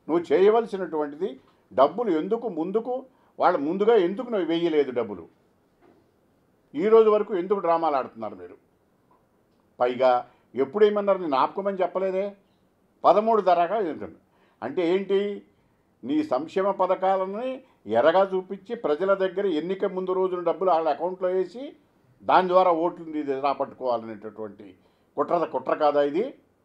నువ్వు చేయవలసినటువంటిది డబ్బులు ఎందుకు ముందుకు వాళ్ళ ముందుగా ఎందుకు నువ్వు వేయలేదు డబ్బులు ఈ రోజు వరకు ఎందుకు డ్రామాలు ఆడుతున్నారు మీరు పైగా ఎప్పుడేమన్నారు నేను ఆపుకోమని చెప్పలేదే పదమూడు ధరగా ఏంటండి అంటే ఏంటి నీ సంక్షేమ పథకాలని ఎరగా చూపించి ప్రజల దగ్గర ఎన్నిక ముందు రోజున డబ్బులు వాళ్ళ అకౌంట్లో వేసి దాని ద్వారా ఓట్లు ఇది రాబట్టుకోవాలనేటటువంటి కుట్ర కుట్ర కాదా ఇది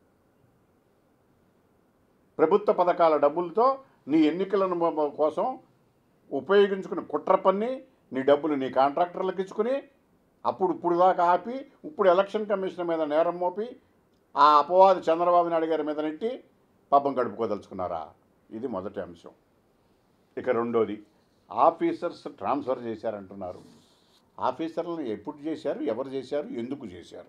ప్రభుత్వ పథకాల డబ్బులతో నీ ఎన్నికలను మ- మ- కోసం ఉపయోగించుకున్న కుట్ర పన్ని నీ డబ్బులు నీ కాంట్రాక్టర్లకు ఇచ్చుకుని అప్పుడు ఇప్పుడు దాకా ఆపి ఇప్పుడు ఎలక్షన్ కమిషన్ మీద నేరం మోపి ఆ అపవాది చంద్రబాబు నాయుడు గారి మీద నెట్టి పాపం గడుపుకోదలుచుకున్నారా ఇది మొదటి అంశం ఇక రెండోది ఆఫీసర్స్ ట్రాన్స్ఫర్ చేశారంటున్నారు ఆఫీసర్లను ఎప్పుడు చేశారు ఎవరు చేశారు ఎందుకు చేశారు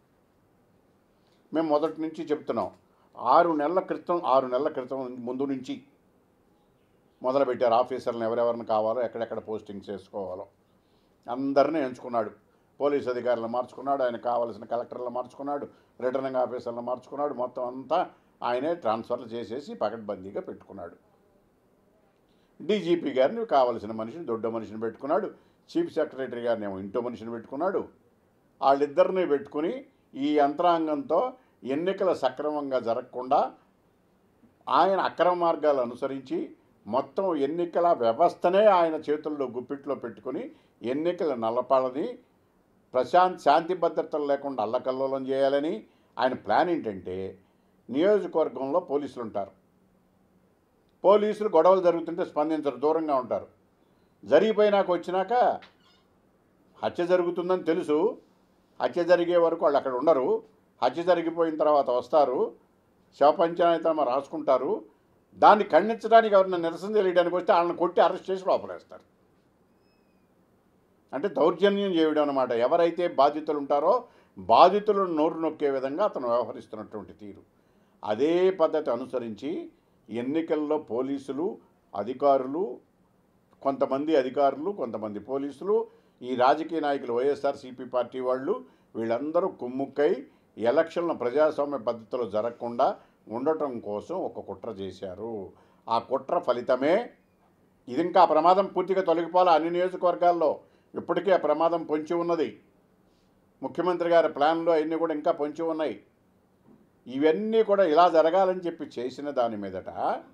మేము మొదటి నుంచి చెప్తున్నాం ఆరు నెలల క్రితం ఆరు నెలల క్రితం ముందు నుంచి మొదలుపెట్టారు ఆఫీసర్లను ఎవరెవరిని కావాలో ఎక్కడెక్కడ పోస్టింగ్ చేసుకోవాలో అందరినీ ఎంచుకున్నాడు పోలీస్ అధికారులను మార్చుకున్నాడు ఆయన కావాల్సిన కలెక్టర్లను మార్చుకున్నాడు రిటర్నింగ్ ఆఫీసర్లను మార్చుకున్నాడు మొత్తం అంతా ఆయనే ట్రాన్స్ఫర్లు చేసేసి పకడ్బందీగా పెట్టుకున్నాడు డీజీపీ గారిని కావలసిన మనిషిని దొడ్డ మనిషిని పెట్టుకున్నాడు చీఫ్ సెక్రటరీ గారిని ఏమో ఇంటో మనిషిని పెట్టుకున్నాడు వాళ్ళిద్దరిని పెట్టుకుని ఈ యంత్రాంగంతో ఎన్నికల సక్రమంగా జరగకుండా ఆయన అక్రమ మార్గాలు అనుసరించి మొత్తం ఎన్నికల వ్యవస్థనే ఆయన చేతుల్లో గుప్పిట్లో పెట్టుకుని ఎన్నికల నల్లపాలని ప్రశాంత్ శాంతి భద్రతలు లేకుండా అల్లకల్లోలం చేయాలని ఆయన ప్లాన్ ఏంటంటే నియోజకవర్గంలో పోలీసులు ఉంటారు పోలీసులు గొడవలు జరుగుతుంటే స్పందించరు దూరంగా ఉంటారు జరిగిపోయినాక వచ్చినాక హత్య జరుగుతుందని తెలుసు హత్య జరిగే వరకు వాళ్ళు అక్కడ ఉండరు హత్య జరిగిపోయిన తర్వాత వస్తారు శవపంచాయతీనామా రాసుకుంటారు దాన్ని ఖండించడానికి ఎవరిని నిరసన తెలియడానికి వస్తే వాళ్ళని కొట్టి అరెస్ట్ చేసి లోపలేస్తారు అంటే దౌర్జన్యం చేయడం అనమాట ఎవరైతే బాధితులు ఉంటారో బాధితులను నోరు నొక్కే విధంగా అతను వ్యవహరిస్తున్నటువంటి తీరు అదే పద్ధతి అనుసరించి ఎన్నికల్లో పోలీసులు అధికారులు కొంతమంది అధికారులు కొంతమంది పోలీసులు ఈ రాజకీయ నాయకులు వైఎస్ఆర్సీపీ పార్టీ వాళ్ళు వీళ్ళందరూ కుమ్ముక్కై ఎలక్షన్ల ప్రజాస్వామ్య పద్ధతిలో జరగకుండా ఉండటం కోసం ఒక కుట్ర చేశారు ఆ కుట్ర ఫలితమే ఇది ఇంకా ఆ ప్రమాదం పూర్తిగా తొలగిపోవాలి అన్ని నియోజకవర్గాల్లో ఇప్పటికే ఆ ప్రమాదం పొంచి ఉన్నది ముఖ్యమంత్రి గారి ప్లాన్లు అవన్నీ కూడా ఇంకా పొంచి ఉన్నాయి ఇవన్నీ కూడా ఇలా జరగాలని చెప్పి చేసిన దాని మీదట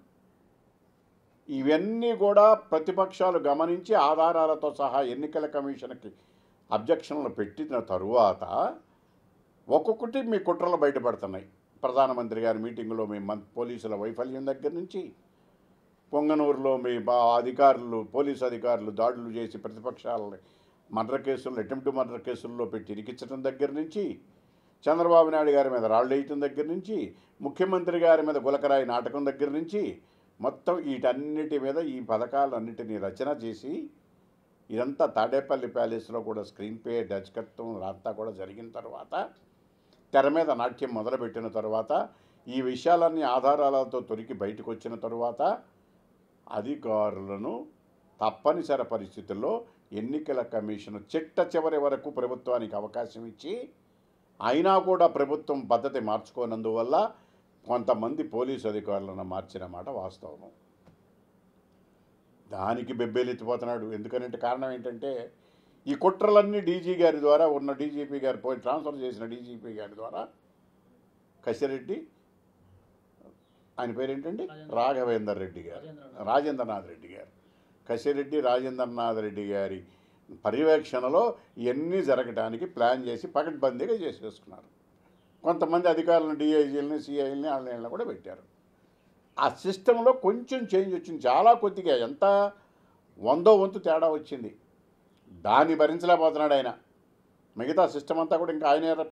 ఇవన్నీ కూడా ప్రతిపక్షాలు గమనించి ఆధారాలతో సహా ఎన్నికల కమిషన్కి అబ్జెక్షన్లు పెట్టిన తరువాత ఒక్కొక్కటి మీ కుట్రలు బయటపడుతున్నాయి ప్రధానమంత్రి గారి మీటింగులో మీ మం పోలీసుల వైఫల్యం దగ్గర నుంచి పొంగనూరులో మీ బా అధికారులు పోలీసు అధికారులు దాడులు చేసి ప్రతిపక్షాలని మర్డర్ కేసుల్లో అటెంప్ట్ మర్డర్ కేసుల్లో పెట్టి ఇరికించడం దగ్గర నుంచి చంద్రబాబు నాయుడు గారి మీద రాళ్ళు వేయటం దగ్గర నుంచి ముఖ్యమంత్రి గారి మీద గులకరాయి నాటకం దగ్గర నుంచి మొత్తం వీటన్నిటి మీద ఈ పథకాలన్నిటినీ రచన చేసి ఇదంతా తాడేపల్లి ప్యాలెస్లో కూడా స్క్రీన్ పే దర్శకత్వం అంతా కూడా జరిగిన తర్వాత తెర మీద నాట్యం మొదలుపెట్టిన తర్వాత ఈ విషయాలన్నీ ఆధారాలతో తొరికి బయటకు వచ్చిన తరువాత అధికారులను తప్పనిసరి పరిస్థితుల్లో ఎన్నికల కమిషన్ చిట్ట చివరి వరకు ప్రభుత్వానికి అవకాశం ఇచ్చి అయినా కూడా ప్రభుత్వం పద్ధతి మార్చుకోనందువల్ల కొంతమంది పోలీసు అధికారులను మార్చిన మాట వాస్తవము దానికి బెబ్బేలెత్తిపోతున్నాడు ఎందుకనంటే కారణం ఏంటంటే ఈ కుట్రలన్నీ డీజీ గారి ద్వారా ఉన్న డీజీపీ గారు పోయి ట్రాన్స్ఫర్ చేసిన డీజీపీ గారి ద్వారా కసిరెడ్డి ఆయన పేరేంటండి రాఘవేందర్ రెడ్డి గారు రాజేంద్రనాథ్ రెడ్డి గారు కసిరెడ్డి రాజేంద్రనాథ్ రెడ్డి గారి పర్యవేక్షణలో ఇవన్నీ జరగడానికి ప్లాన్ చేసి పకడ్బందీగా చేసేసుకున్నారు కొంతమంది అధికారులను డిఐజీలని సిఐల్ని వాళ్ళని కూడా పెట్టారు ఆ సిస్టంలో కొంచెం చేంజ్ వచ్చింది చాలా కొద్దిగా ఎంత వందో వంతు తేడా వచ్చింది దాన్ని భరించలేకపోతున్నాడు ఆయన మిగతా సిస్టమ్ అంతా కూడా ఇంకా ఆయనే